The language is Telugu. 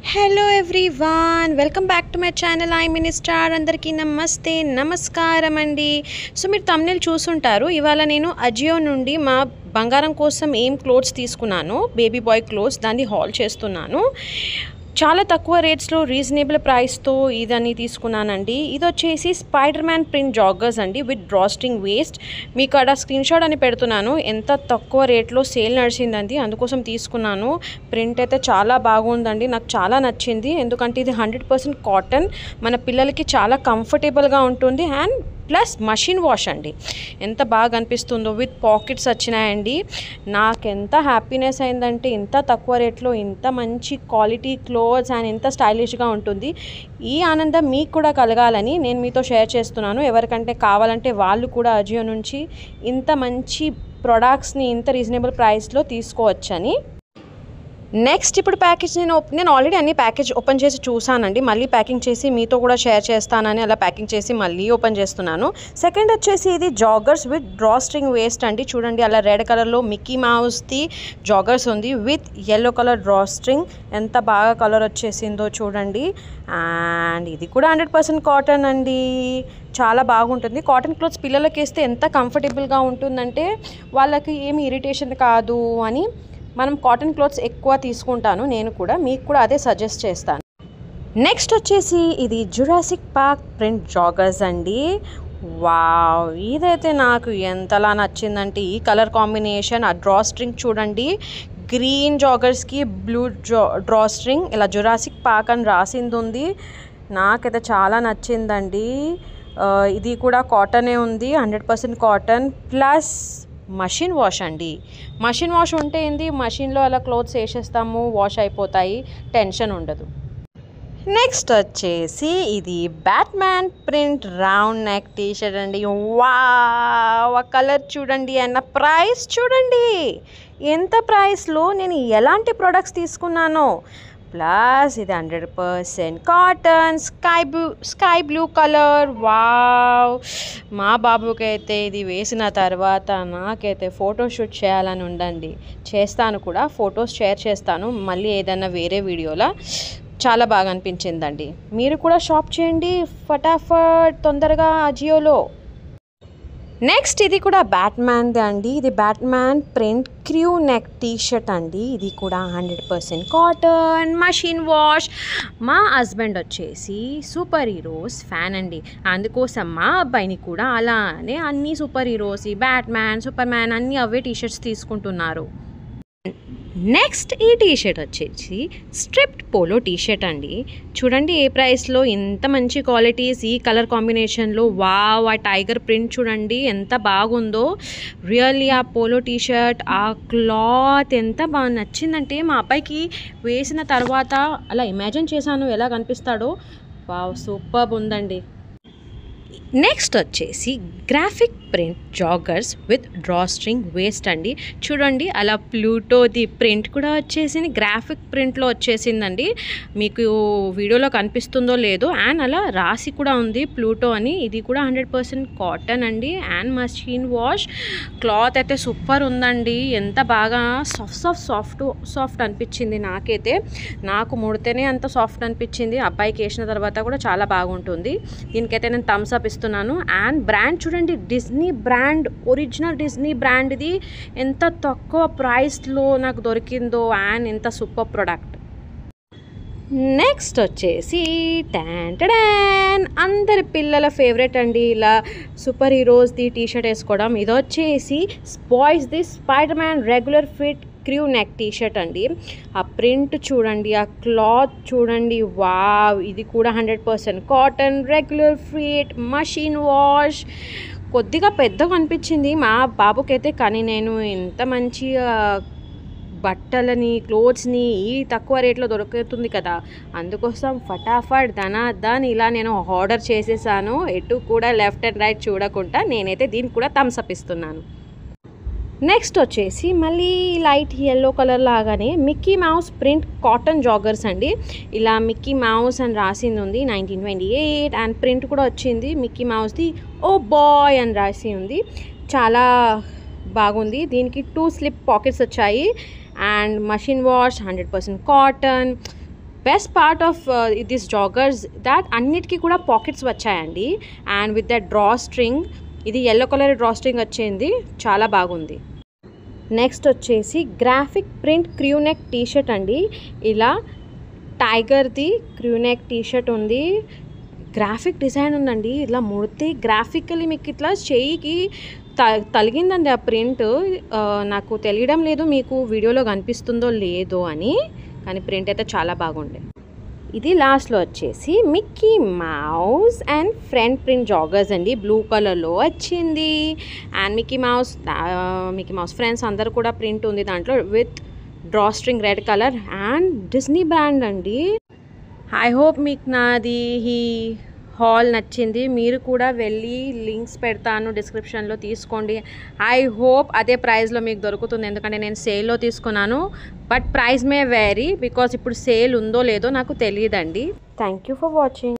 hello everyone welcome back to my channel I మినిస్టార్ అందరికీ నమస్తే నమస్కారం అండి సో మీరు తమిళ చూసుంటారు ఇవాళ నేను అజియో నుండి మా బంగారం కోసం ఏం క్లోత్స్ తీసుకున్నాను బేబీ బాయ్ క్లోత్స్ దాన్ని హాల్ చేస్తున్నాను చాలా తక్కువ రేట్స్లో రీజనబుల్ ప్రైస్తో ఇదని తీసుకున్నానండి ఇది వచ్చేసి స్పైడర్ మ్యాన్ ప్రింట్ జాగర్స్ అండి విత్ డ్రాస్టింగ్ వేస్ట్ మీకు అక్కడ స్క్రీన్ షాట్ అని పెడుతున్నాను ఎంత తక్కువ రేట్లో సేల్ నడిచిందండి అందుకోసం తీసుకున్నాను ప్రింట్ అయితే చాలా బాగుందండి నాకు చాలా నచ్చింది ఎందుకంటే ఇది హండ్రెడ్ పర్సెంట్ కాటన్ మన పిల్లలకి చాలా కంఫర్టబుల్గా ఉంటుంది అండ్ ప్లస్ మషిన్ వాష్ అండి ఎంత బాగా అనిపిస్తుందో విత్ పాకెట్స్ వచ్చినాయండి నాకెంత హ్యాపీనెస్ అయిందంటే ఇంత తక్కువ రేట్లో ఇంత మంచి క్వాలిటీ క్లోత్స్ అండ్ ఎంత స్టైలిష్గా ఉంటుంది ఈ ఆనందం మీకు కూడా కలగాలని నేను మీతో షేర్ చేస్తున్నాను ఎవరికంటే కావాలంటే వాళ్ళు కూడా అజియో నుంచి ఇంత మంచి ప్రొడక్ట్స్ని ఇంత రీజనబుల్ ప్రైస్లో తీసుకోవచ్చని నెక్స్ట్ ఇప్పుడు ప్యాకేజ్ నేను ఓప్- నేను ఆల్రెడీ అన్ని ప్యాకేజ్ ఓపెన్ చేసి చూసానండి మళ్ళీ ప్యాకింగ్ చేసి మీతో కూడా షేర్ చేస్తానని అలా ప్యాకింగ్ చేసి మళ్ళీ ఓపెన్ చేస్తున్నాను సెకండ్ వచ్చేసి ఇది joggers with drawstring waist అండి చూడండి అలా రెడ్ కలర్లో మిక్కీ మౌస్ది జాగర్స్ ఉంది with yellow colour drawstring ఎంత బాగా కలర్ వచ్చేసిందో చూడండి అండ్ ఇది కూడా హండ్రెడ్ పర్సెంట్ కాటన్ అండి చాలా బాగుంటుంది కాటన్ క్లోత్స్ పిల్లలకి వేస్తే ఎంత కంఫర్టబుల్గా ఉంటుందంటే వాళ్ళకి ఏమి ఇరిటేషన్ కాదు అని మనం కాటన్ క్లోత్స్ ఎక్కువ తీసుకుంటాను నేను కూడా మీకు కూడా అదే సజెస్ట్ చేస్తాను నెక్స్ట్ వచ్చేసి ఇది జురాసిక్ పార్క్ ప్రింట్ జాగర్స్ అండి వావ్ ఇదైతే నాకు ఎంతలా నచ్చిందంటే ఈ కలర్ కాంబినేషన్ ఆ డ్రా స్ట్రింగ్ చూడండి గ్రీన్ జాగర్స్కి బ్లూ డ్రా డ్రా స్ట్రింగ్ ఇలా జురాసిక్ పార్క్ అని రాసింది ఉంది నాకైతే చాలా నచ్చిందండి ఆ, ఇది కూడా కాటనే ఉంది hundred percent cotton plus machine wash అండి మషిన్ వాష్ ఉంటే ఏంది మషిన్లో అలా క్లోత్స్ వేసేస్తాము వాష్ అయిపోతాయి టెన్షన్ ఉండదు నెక్స్ట్ వచ్చేసి ఇది Batman print round neck T shirt అండి వావ్ ఆ కలర్ చూడండి అన్న ప్రైస్ చూడండి ఎంత ప్రైస్లో నేను ఎలాంటి ప్రొడక్ట్స్ తీసుకున్నానో ప్లస్ ఇది hundred percent cotton sky blue sky blue colour wow మా బాబుకి అయితే ఇది వేసిన తర్వాత నాకైతే ఫోటోషూట్ చేయాలని ఉండండి చేస్తాను కూడా ఫొటోస్ షేర్ చేస్తాను మళ్ళీ ఏదైనా వేరే వీడియోలో చాలా బాగా అనిపించిందండి మీరు కూడా షాప్ చేయండి ఫటాఫట్ తొందరగా అజియోలో నెక్స్ట్ ఇది కూడా బ్యాట్మ్యాన్ది అండి ఇది Batman print crew neck T shirt అండి ఇది కూడా hundred percent cotton machine wash మా హస్బెండ్ వచ్చేసి సూపర్ హీరోస్ ఫ్యాన్ అండి అందుకోసం మా అబ్బాయిని కూడా అలానే అన్ని సూపర్ హీరోస్ ఈ బ్యాట్మ్యాన్ సూపర్ మ్యాన్ అన్ని అవే టీ షర్ట్స్ తీసుకుంటున్నారు నెక్స్ట్ ఈ టీ షర్ట్ వచ్చేసి స్ట్రిప్డ్ పోలో టీ షర్ట్ అండి చూడండి ఏ ప్రైస్లో ఎంత మంచి క్వాలిటీస్ ఈ కలర్ కాంబినేషన్లో వావ్ ఆ టైగర్ ప్రింట్ చూడండి ఎంత బాగుందో రియల్లీ ఆ పోలో టీ షర్ట్ ఆ క్లాత్ ఎంత బాగా నచ్చిందంటే మా అబ్బాయికి వేసిన తర్వాత అలా ఇమాజిన్ చేశాను ఎలా కనిపిస్తాడో వావ్ సూపర్ ఉందండి నెక్స్ట్ వచ్చేసి graphic print joggers with drawstring waist అండి చూడండి అలా ప్లూటోది ప్రింట్ కూడా వచ్చేసింది గ్రాఫిక్ ప్రింట్లో వచ్చేసిందండి మీకు వీడియోలో కనిపిస్తుందో లేదో అండ్ అలా రాసి కూడా ఉంది ప్లూటో అని ఇది కూడా హండ్రెడ్ పర్సెంట్ కాటన్ అండి అండ్ మషిన్ వాష్ క్లాత్ అయితే సూపర్ ఉందండి ఎంత బాగా సాఫ్ట్ సాఫ్ట్ సాఫ్ట్ సాఫ్ట్ అనిపించింది నాకైతే నాకు ముడితేనే అంత సాఫ్ట్ అనిపించింది అబ్బాయికి వేసిన తర్వాత కూడా చాలా బాగుంటుంది దీనికైతే నేను థమ్స్ అప్ ఇస్తున్నాను అండ్ బ్రాండ్ చూడండి Disney brand original Disney brand ఇది ఎంత తక్కువ ప్రైస్లో నాకు దొరికిందో అండ్ ఎంత సూపర్ ప్రొడక్ట్ నెక్స్ట్ వచ్చేసి ట్యాన్ టడాన్ అందరి పిల్లల ఫేవరెట్ అండి ఇలా సూపర్ హీరోస్ది టీ షర్ట్ వేసుకోవడం ఇది వచ్చేసి బాయ్స్ది Spider man regular fit crew neck T shirt అండి ఆ ప్రింట్ చూడండి ఆ క్లాత్ చూడండి వావ్ ఇది కూడా hundred percent cotton regular fit machine wash కొద్దిగా పెద్దగా అనిపించింది మా బాబుకైతే కానీ నేను ఇంత మంచిగా బట్టలని క్లోత్స్ని ఈ తక్కువ రేట్లో దొరుకుతుంది కదా అందుకోసం ఫటాఫట్ ధనా దాని ఇలా నేను ఆర్డర్ చేసేసాను ఎటు కూడా లెఫ్ట్ అండ్ రైట్ చూడకుండా నేనైతే దీనికి కూడా థమ్స్ అప్ ఇస్తున్నాను నెక్స్ట్ వచ్చేసి మళ్ళీ లైట్ ఎల్లో కలర్ లాగానే Mickey Mouse print cotton joggers అండి ఇలా మిక్కీ మౌస్ అని రాసింది ఉంది nineteen twenty eight and print కూడా వచ్చింది మిక్కీ మౌస్ది ఓ బాయ్ అని రాసి ఉంది చాలా బాగుంది దీనికి టూ స్లిప్ పాకెట్స్ వచ్చాయి and machine wash hundred percent cotton best part of this joggers that అన్నిటికీ కూడా పాకెట్స్ వచ్చాయండి and with that drawstring ఇది ఎల్లో కలర్ డ్రా స్ట్రింగ్ వచ్చింది చాలా బాగుంది నెక్స్ట్ వచ్చేసి గ్రాఫిక్ ప్రింట్ క్రూనెక్ టీషర్ట్ అండి ఇలా టైగర్ది క్రూనెక్ టీషర్ట్ ఉంది గ్రాఫిక్ డిజైన్ ఉందండి ఇలా ముడితే గ్రాఫికల్లీ మీకు ఇట్లా చెయ్యికి త తలిగిందండి ఆ ప్రింట్ నాకు తెలియడం లేదు మీకు వీడియోలో కనిపిస్తుందో లేదో అని కానీ ప్రింట్ అయితే చాలా బాగుండే ఇది లాస్ట్లో వచ్చేసి Mickey Mouse and front print joggers అండి బ్లూ కలర్లో వచ్చింది and Mickey Mouse Mickey Mouse friends అందరు కూడా ప్రింట్ ఉంది దాంట్లో with drawstring red colour and Disney brand అండి ఐ హోప్ మీకు నాది ఈ హాల్ నచ్చింది మీరు కూడా వెళ్ళి లింక్స్ పెడతాను డిస్క్రిప్షన్లో తీసుకోండి ఐ హోప్ అదే ప్రైస్లో మీకు దొరుకుతుంది ఎందుకంటే నేను సేల్లో తీసుకున్నాను but price may vary because ఇప్పుడు సేల్ ఉందో లేదో నాకు తెలియదండి థ్యాంక్ యూ ఫర్ వాచింగ్